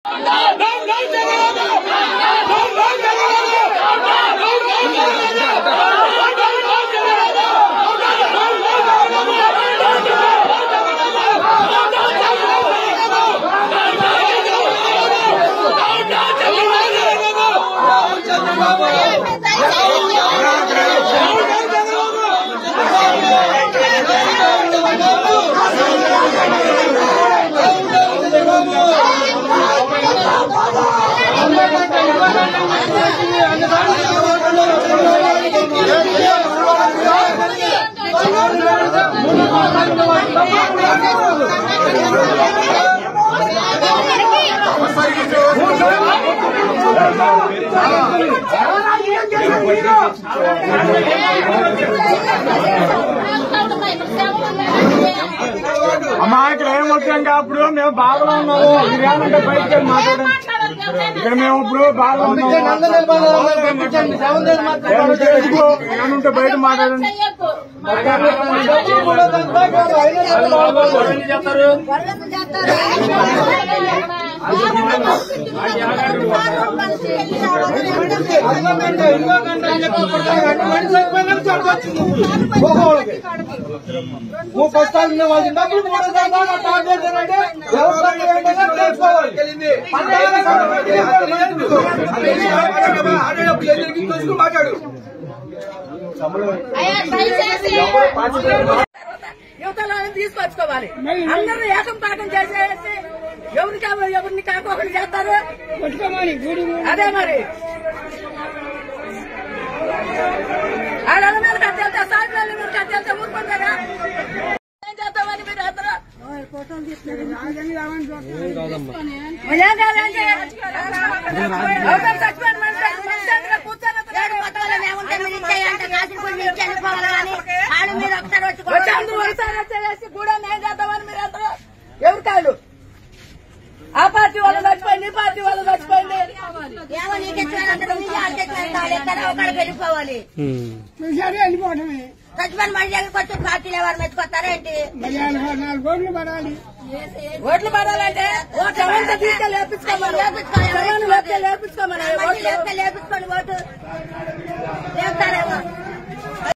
అమ్మా ఇక్కడ ఏం వచ్చాక అప్పుడు మేము బాధలో ఉన్నాము మీరు ఏమంటే బయటకు వెళ్ళి మాట్లాడండి ఇక్కడ మేము ఇప్పుడు బాధలో ఉన్నాము ఎందుకు? ఏమంటే బయట మాట్లాడండి మాట్లాడు యువతలను తీసుకొచ్చుకోవాలి అందరూ ఏకం పాకం చేసేసి ఎవరికి ఎవరిని కాకోకుండా చేస్తారు అదే మరి ఆడల మీద కట్టెళ్తే సాయంత్రాలు మీద కట్టెళ్తే ఊరుకుంటారా ఏం చేస్తామని మీరు అందరూ ఏం కాదండి అవతల చచ్చిపోయిన మనిషి మనిషి దగ్గర కూర్చొని వచ్చి అందరూ ఒకసారి వచ్చేసి కూడా నేను చేద్దామని మీరు అందరూ ఎవరు కాళ్ళు ఆ పార్టీ వాళ్ళు చచ్చిపోయింది ఈ పార్టీ వాళ్ళు చచ్చిపోయింది ఏమో నీకు ఇచ్చినంత నీ వాళ్ళకి ఇచ్చినంత ఎక్కడ ఒకడికి వెళ్ళిపోవాలి చచ్చిపోయిన మనిషి దగ్గరికి వచ్చి పార్టీలు ఎవరు మెచ్చుకొస్తారా ఏంటి ఓట్లు పడాలంటే ఓట్లంతా తీసుకెళ్ళి లేపించుకోమని లేపించుకోమని లేపించుకోమని మనిషి లేపితే లేపించుకోండి ఓటు లేపుతారేమో